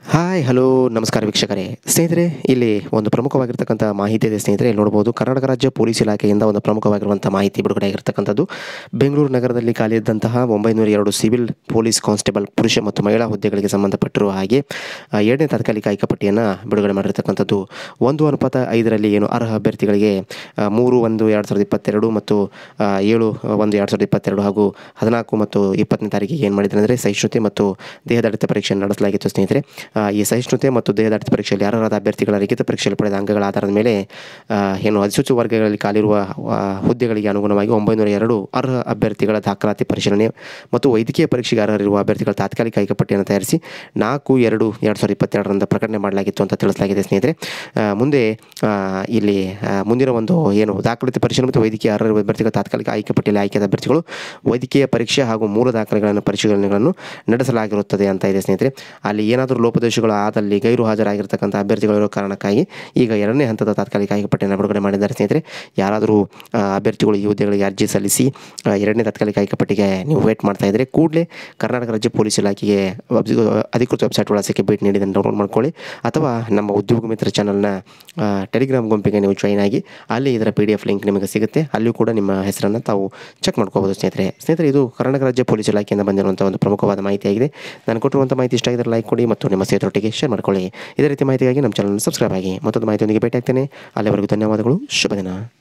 hi hello ನಮಸ್ಕಾರ ವೀಕ್ಷಕರೇ ಸ್ನೇಹಿತರೆ ಇಲ್ಲಿ ಒಂದು ಪ್ರಮುಖವಾಗಿರ್ತಕ್ಕಂಥ ಮಾಹಿತಿ ಇದೆ ಸ್ನೇಹಿತರೆ ಇಲ್ಲಿ ನೋಡ್ಬೋದು ಕರ್ನಾಟಕ ರಾಜ್ಯ ಪೊಲೀಸ್ ಇಲಾಖೆಯಿಂದ ಒಂದು ಪ್ರಮುಖವಾಗಿರುವಂಥ ಮಾಹಿತಿ ಬಿಡುಗಡೆ ಆಗಿರ್ತಕ್ಕಂಥದ್ದು ಬೆಂಗಳೂರು ನಗರದಲ್ಲಿ ಖಾಲಿ ಇದ್ದಂತಹ ಒಂಬೈನೂರ ಎರಡು ಸಿವಿಲ್ ಪೊಲೀಸ್ ಕಾನ್ಸ್ಟೇಬಲ್ ಪುರುಷ ಮತ್ತು ಮಹಿಳಾ ಹುದ್ದೆಗಳಿಗೆ ಸಂಬಂಧಪಟ್ಟಿರುವ ಹಾಗೆ ಆ, ಎರಡನೇ ತಾತ್ಕಾಲಿಕ ಆಯ್ಕೆ ಪಟ್ಟಿಯನ್ನು ಬಿಡುಗಡೆ ಮಾಡಿರ್ತಕ್ಕಂಥದ್ದು ಒಂದು ಅನುಪಾತ ಐದರಲ್ಲಿ ಏನು ಅರ್ಹ ಅಭ್ಯರ್ಥಿಗಳಿಗೆ ಆ, ಮೂರು ಒಂದು ಎರಡು ಸಾವಿರದ ಇಪ್ಪತ್ತೆರಡು ಮತ್ತು ಆ, ಏಳು ಒಂದು ಎರಡು ಸಾವಿರದ ಇಪ್ಪತ್ತೆರಡು ಹಾಗೂ ಹದಿನಾಲ್ಕು ಮತ್ತು ಇಪ್ಪತ್ತನೇ ತಾರೀಕಿಗೆ ಏನು ಮಾಡಿದ್ದಾರೆ ಅಂದರೆ ಸಹಿಷ್ಣುತೆ ಮತ್ತು ದೇಹದಾಢ್ಯತೆ ಪರೀಕ್ಷೆಯನ್ನು ನಡೆಸಲಾಗಿತ್ತು ಸ್ನೇಹಿತರೆ ಆ, ಈ ಸಹಿಷ್ಣುತೆ ಮತ್ತು ದೇಹದಾಢ್ಯತೆ ಪರೀಕ್ಷೆಯಲ್ಲಿ ಯಾರಾದ ಅಭ್ಯರ್ಥಿಗಳ ಲಿಖಿತ ಪರೀಕ್ಷೆಯಲ್ಲಿ ಪಡೆದ ಅಂಕಗಳ ಆಧಾರದ ಮೇಲೆ ಆ, ಏನು ಅಧಿಸೂಚಿತ ವರ್ಗಗಳಲ್ಲಿ ಖಾಲಿರುವ ಆ, ಹುದ್ದೆಗಳಿಗೆ ಅನುಗುಣವಾಗಿ ಒಂಬೈನೂರ ಎರಡು ಅರ್ಹ ಅಭ್ಯರ್ಥಿಗಳ ದಾಖಲಾತಿ ಪರಿಶೀಲನೆ ಮತ್ತು ವೈದ್ಯಕೀಯ ಪರೀಕ್ಷೆಗೆ ಅರ್ಹರಿರುವ ಅಭ್ಯರ್ಥಿಗಳ ತಾತ್ಕಾಲಿಕ ಆಯ್ಕೆ ಪಟ್ಟಿಯನ್ನು ತಯಾರಿಸಿ ನಾಲ್ಕು ಎರಡು ಎರಡು ಸಾವಿರದ ಇಪ್ಪತ್ತೆರಡರಂದು ಪ್ರಕಟಣೆ ಮಾಡಲಾಗಿತ್ತು ಅಂತ ತಿಳಿಸಲಾಗಿದೆ ಸ್ನೇಹಿತರೆ ಆ, ಮುಂದೆ ಆ, ಇಲ್ಲಿ ಆ, ಮುಂದಿನ ಒಂದು ಏನು ದಾಖಲಾತಿ ಪರಿಶೀಲನೆ ಮತ್ತು ವೈದ್ಯಕೀಯ ಅರ್ಹ ಅಭ್ಯರ್ಥಿಗಳ ತಾತ್ಕಾಲಿಕ ಆಯ್ಕೆ ಪಟ್ಟಿಯಲ್ಲಿ ಆಯ್ಕೆಯಾದ ಅಭ್ಯರ್ಥಿಗಳು ವೈದ್ಯಕೀಯ ಪರೀಕ್ಷೆ ಹಾಗೂ ಮೂಲ ದಾಖಲೆಗಳನ್ನು ಪರಿಶೀಲನೆಗಳನ್ನು ನಡೆಸಲಾಗಿರುತ್ತದೆ ಅಂತ ಇದೆ ಸ್ನೇಹಿತರೆ ಅಲ್ಲಿ ಏನಾದರೂ ಲೋಪದೋಷಗಳು ಆದಲ್ಲಿ ಗೈರು ಹಾಜರಾಗಿರ್ತಕ್ಕಂಥ ಅಭ್ಯರ್ಥಿಗಳಿರೋ ಕಾರಣಕ್ಕಾಗಿ ಈಗ ಎರಡನೇ ಹಂತದ ತಾತ್ಕಾಲಿಕ ಆಯ್ಕೆ ಪಟ್ಟಿಯನ್ನು ಬಿಡುಗಡೆ ಮಾಡಿದ್ದಾರೆ ಸ್ನೇಹಿತರೆ ಯಾರಾದರೂ ಆ, ಅಭ್ಯರ್ಥಿಗಳು ಈ ಹುದ್ದೆಗಳಿಗೆ ಅರ್ಜಿ ಸಲ್ಲಿಸಿ ಆ, ಎರಡನೇ ತಾತ್ಕಾಲಿಕ ಆಯ್ಕೆ ಪಟ್ಟಿಗೆ ನೀವು ವೇಟ್ ಮಾಡ್ತಾ ಇದ್ದರೆ ಕೂಡಲೇ ಕರ್ನಾಟಕ ರಾಜ್ಯ ಪೊಲೀಸ್ ಇಲಾಖೆಗೆ ವೆಬ್- ಅಧಿಕೃತ ವೆಬ್ಸೈಟ್ ಒಳಸಕ್ಕೆ ಭೇಟಿ ನೀಡಿ ಇದನ್ನು ಡೌನ್ಲೋಡ್ ಮಾಡ್ಕೊಳ್ಳಿ ಅಥವಾ ನಮ್ಮ ಉದ್ಯೋಗ ಮಿತ್ರ ಚಾನಲ್ನ ಟೆಲಿಗ್ರಾಮ್ ಗುಂಪಿಗೆ ನೀವು ಜಾಯ್ನ್ ಆಗಿ ಅಲ್ಲಿ ಇದರ ಪಿ ಡಿ ಎಫ್ ಲಿಂಕ್ ನಿಮಗೆ ಸಿಗುತ್ತೆ ಅಲ್ಲಿಯೂ ಕೂಡ ನಿಮ್ಮ ಹೆಸರನ್ನು ತಾವು ಚೆಕ್ ಮಾಡ್ಕೋಬೋದು ಸ್ನೇಹಿತರೆ ಸ್ನೇಹಿತರೆ ಇದು ಕರ್ನಾಟಕ ರಾಜ್ಯ ಪೊಲೀಸ್ ಇಲಾಖೆಯಿಂದ ಬಂದಿರುವಂಥ ಒಂದು ಪ್ರಮುಖವಾದ ಮಾಹಿತಿಯಾಗಿದೆ ನಾನು ಕೊಟ್ಟಿರುವಂಥ ಮಾಹಿತಿ ಇಷ್ಟ ಆಗಿದ್ರೆ ಲೈಕ್ ಕೊಡಿ ಮತ್ತು ನಿಮ್ಮ ಸ್ನೇಹಿತರೊಟ್ಟಿಗೆ ಶೇರ್ ಮಾಡ್ಕೊಳ್ಳಿ ಇದೇ ರೀತಿ ಮಾಹಿತಿಗಾಗಿ ನಮ್ಮ ಚಾನಲ್ ಸಬ್ಸ್ಕ್ರೈಬ್ ಆಗಿ ಮತ್ತೊಂದು ಮಾಹಿತಿಯೊಂದಿಗೆ ಭೇಟಿ ಆಗ್ತೇನೆ ಅಲ್ಲಿವರೆಗೂ ಧನ್ಯವಾದಗಳು ಶುಭ ದಿನ